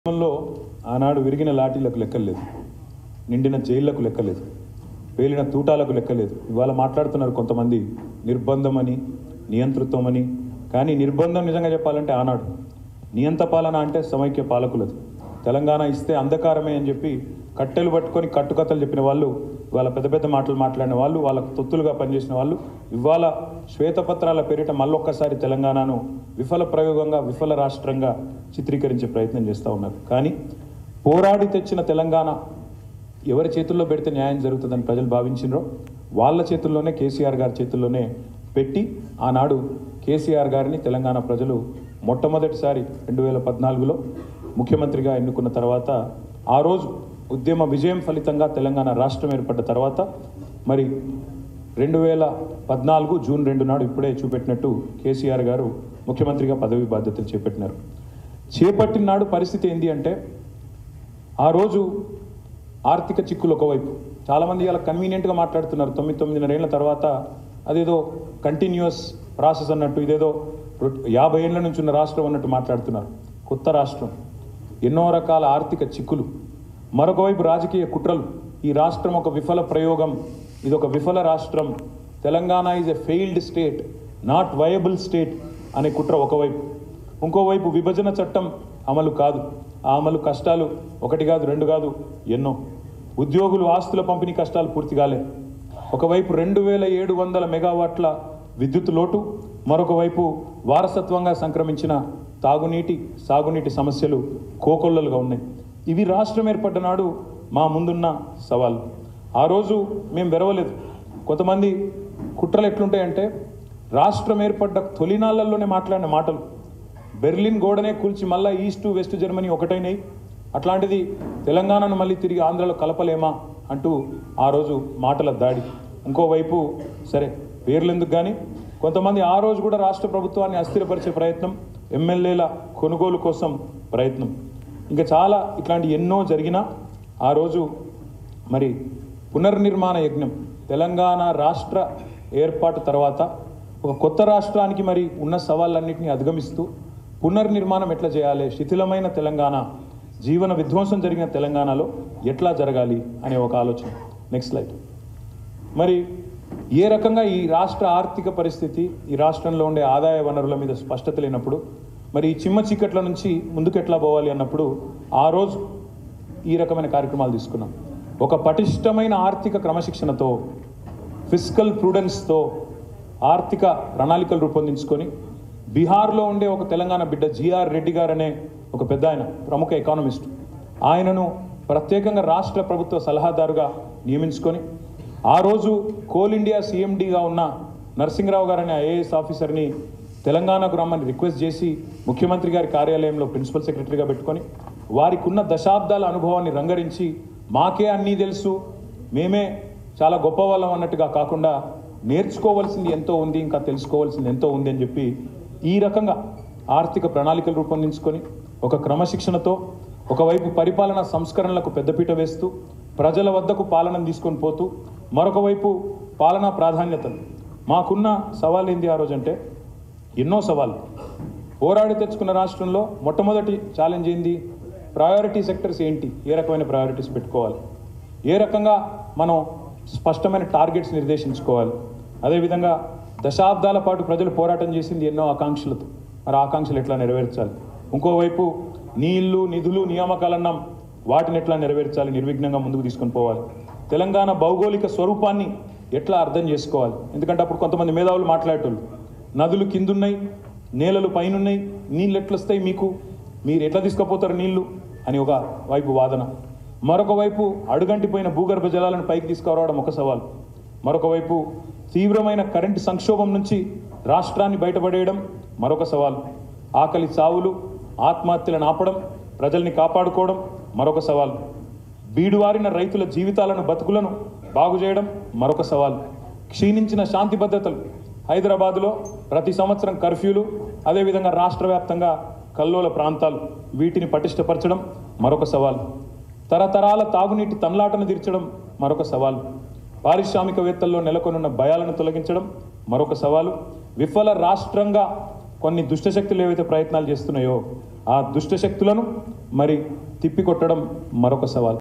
ఉద్యమంలో ఆనాడు విరిగిన లాఠీలకు లెక్కలేదు నిండిన జైళ్లకు లెక్కలేదు పేలిన తూటాలకు లెక్కలేదు ఇవాళ మాట్లాడుతున్నారు కొంతమంది నిర్బంధం అని నియంతృత్వం అని కానీ నిర్బంధం నిజంగా చెప్పాలంటే ఆనాడు నియంత పాలన అంటే సమైక్య పాలకులది తెలంగాణ ఇస్తే అంధకారమే అని చెప్పి కట్టెలు పట్టుకొని కట్టుకథలు చెప్పిన వాళ్ళు ఇవాళ పెద్ద పెద్ద మాటలు మాట్లాడిన వాళ్ళు వాళ్ళకు తొత్తులుగా పనిచేసిన వాళ్ళు ఇవాళ శ్వేతపత్రాల పేరిట మళ్ళొక్కసారి తెలంగాణను విఫల ప్రయోగంగా విఫల రాష్ట్రంగా చిత్రీకరించే ప్రయత్నం చేస్తూ ఉన్నారు కానీ పోరాడి తెచ్చిన తెలంగాణ ఎవరి చేతుల్లో పెడితే న్యాయం జరుగుతుందని ప్రజలు భావించినరో వాళ్ళ చేతుల్లోనే కేసీఆర్ గారి చేతుల్లోనే పెట్టి ఆనాడు కేసీఆర్ గారిని తెలంగాణ ప్రజలు మొట్టమొదటిసారి రెండు వేల పద్నాలుగులో ముఖ్యమంత్రిగా ఎన్నుకున్న తర్వాత ఆ రోజు ఉద్యమ విజయం ఫలితంగా తెలంగాణ రాష్ట్రం ఏర్పడ్డ తర్వాత మరి రెండు వేల పద్నాలుగు జూన్ రెండు నాడు ఇప్పుడే చూపెట్టినట్టు కేసీఆర్ గారు ముఖ్యమంత్రిగా పదవి బాధ్యతలు చేపట్టినారు చేపట్టిన నాడు పరిస్థితి ఏంటి అంటే ఆ రోజు ఆర్థిక చిక్కులు ఒకవైపు చాలామంది ఇలా కన్వీనియంట్గా మాట్లాడుతున్నారు తొమ్మిది తొమ్మిదిన్నర ఏళ్ళ తర్వాత అదేదో కంటిన్యూస్ ప్రాసెస్ అన్నట్టు ఇదేదో రొట్- యాభై ఏళ్ళ నుంచి ఉన్న రాష్ట్రం అన్నట్టు మాట్లాడుతున్నారు కొత్త రాష్ట్రం ఎన్నో రకాల ఆర్థిక చిక్కులు మరొక వైపు రాజకీయ కుట్రలు ఈ రాష్ట్రం ఒక విఫల ప్రయోగం ఇది ఒక విఫల రాష్ట్రం Telangana is a failed state not viable state అనే కుట్ర ఒకవైపు ఇంకోవైపు విభజన చట్టం అమలు కాదు ఆ అమలు కష్టాలు ఒకటి కాదు రెండు కాదు ఎన్నో ఉద్యోగులు ఆస్తుల పంపిణీ కష్టాలు పూర్తి కాలే ఒకవైపు రెండు వేల ఏడు వందల మెగావాట్ల విద్యుత్ లోటు మరొక వైపు వారసత్వంగా సంక్రమించిన తాగునీటి సాగునీటి సమస్యలు కోకొల్లలుగా ఉన్నాయి ఇవి రాష్ట్రం ఏర్పడ్డ నాడు మా ముందున్న సవాల్ ఆ రోజు మేము వెరవలేదు కొంతమంది కుట్రలు ఎట్లుంటాయంటే రాష్ట్రం ఏర్పడ్డ తొలినాళ్లలోనే మాట్లాడిన మాటలు బెర్లిన్ గోడనే కూల్చి మళ్ళా ఈస్ట్ వెస్ట్ జర్మనీ ఒకటైనాయి అట్లాంటిది తెలంగాణను మళ్ళీ తిరిగి ఆంధ్రలో కలపలేమా అంటూ ఆ రోజు మాటల దాడి ఇంకోవైపు సరే పేర్లు ఎందుకు కానీ కొంతమంది ఆ రోజు కూడా రాష్ట్ర ప్రభుత్వాన్ని అస్థిరపరిచే ప్రయత్నం ఎమ్మెల్యేల కొనుగోలు కోసం ప్రయత్నం ఇంకా చాలా ఇట్లాంటి ఎన్నో జరిగినా ఆ రోజు మరి పునర్నిర్మాణ యజ్ఞం తెలంగాణ రాష్ట్ర ఏర్పాటు తర్వాత ఒక కొత్త రాష్ట్రానికి మరి ఉన్న సవాళ్ళన్నింటినీ అధిగమిస్తూ పునర్నిర్మాణం ఎట్లా చేయాలి శిథిలమైన తెలంగాణ జీవన విధ్వంసం జరిగిన తెలంగాణలో ఎట్లా జరగాలి అనే ఒక ఆలోచన నెక్స్ట్ స్లైడ్ మరి ఏ రకంగా ఈ రాష్ట్ర ఆర్థిక పరిస్థితి ఈ రాష్ట్రంలో ఉండే ఆదాయ వనరుల మీద స్పష్టత లేనప్పుడు మరి ఈ చిమ్మ చీకట్ల నుంచి ముందుకు ఎట్లా పోవాలి అన్నప్పుడు ఆ రోజు ఈ రకమైన కార్యక్రమాలు తీసుకున్నాం ఒక పటిష్టమైన ఆర్థిక క్రమశిక్షణతో ఫిజికల్ ప్రూడెన్స్తో ఆర్థిక ప్రణాళికలు రూపొందించుకొని బీహార్లో ఉండే ఒక తెలంగాణ బిడ్డ జిఆర్ రెడ్డి గారు అనే ఒక పెద్ద ఆయన ప్రముఖ ఎకానమిస్ట్ ఆయనను ప్రత్యేకంగా రాష్ట్ర ప్రభుత్వ సలహాదారుగా నియమించుకొని ఆ రోజు కోల్ ఇండియా సీఎండీగా ఉన్న నరసింహరావు గారు అనే ఐఏఎస్ ఆఫీసర్ని తెలంగాణకు రమ్మని రిక్వెస్ట్ చేసి ముఖ్యమంత్రి గారి కార్యాలయంలో ప్రిన్సిపల్ సెక్రటరీగా పెట్టుకొని వారికి ఉన్న దశాబ్దాల అనుభవాన్ని రంగరించి మాకే అన్నీ తెలుసు మేమే చాలా గొప్ప వాళ్ళం అన్నట్టుగా కాకుండా నేర్చుకోవాల్సింది ఎంతో ఉంది ఇంకా తెలుసుకోవాల్సింది ఎంతో ఉంది అని చెప్పి ఈ రకంగా ఆర్థిక ప్రణాళికలు రూపొందించుకొని ఒక క్రమశిక్షణతో ఒకవైపు పరిపాలన సంస్కరణలకు పెద్దపీట వేస్తూ ప్రజల వద్దకు పాలన తీసుకొని పోతూ మరొక వైపు పాలనా ప్రాధాన్యతలు మాకున్న సవాల్ ఏంది ఆ రోజంటే ఎన్నో సవాళ్ళు పోరాడి తెచ్చుకున్న రాష్ట్రంలో మొట్టమొదటి ఛాలెంజ్ ఏంది ప్రయారిటీ సెక్టర్స్ ఏంటి ఏ రకమైన ప్రయారిటీస్ పెట్టుకోవాలి ఏ రకంగా మనం స్పష్టమైన టార్గెట్స్ నిర్దేశించుకోవాలి అదేవిధంగా దశాబ్దాల పాటు ప్రజలు పోరాటం చేసింది ఎన్నో ఆకాంక్షలతో మరి ఆ ఆకాంక్షలు ఎట్లా నెరవేర్చాలి ఇంకోవైపు నీళ్లు నిధులు నియామకాలన్నాం వాటిని ఎట్లా నెరవేర్చాలి నిర్విఘ్నంగా ముందుకు తీసుకొని పోవాలి తెలంగాణ భౌగోళిక స్వరూపాన్ని ఎట్లా అర్థం చేసుకోవాలి ఎందుకంటే అప్పుడు కొంతమంది మేధావులు మాట్లాడేటోళ్ళు నదులు కిందున్నాయి నేలలు పైనున్నాయి నీళ్ళు ఎట్లా వస్తాయి మీకు మీరు ఎట్లా తీసుకుపోతారు నీళ్లు అని ఒక వైపు వాదన మరొక వైపు అడుగంటిపోయిన భూగర్భ జలాలను పైకి తీసుకురావడం ఒక సవాల్ మరొక వైపు తీవ్రమైన కరెంటు సంక్షోభం నుంచి రాష్ట్రాన్ని బయటపడేయడం మరొక సవాల్ ఆకలి చావులు ఆత్మహత్యలను ఆపడం ప్రజల్ని కాపాడుకోవడం మరొక సవాల్ బీడువారిన రైతుల జీవితాలను బతుకులను బాగు చేయడం మరొక సవాల్ క్షీణించిన శాంతి భద్రతలు హైదరాబాదులో ప్రతి సంవత్సరం కర్ఫ్యూలు అదేవిధంగా రాష్ట్ర వ్యాప్తంగా కల్లోల ప్రాంతాలు వీటిని పటిష్టపరచడం మరొక సవాల్ తరతరాల తాగునీటి తన్లాటను తీర్చడం మరొక సవాల్ పారిశ్రామికవేత్తల్లో నెలకొనున్న భయాలను తొలగించడం మరొక సవాలు విఫల రాష్ట్రంగా కొన్ని దుష్టశక్తులు ఏవైతే ప్రయత్నాలు చేస్తున్నాయో ఆ దుష్టశక్తులను మరి తిప్పి కొట్టడం మరొక సవాల్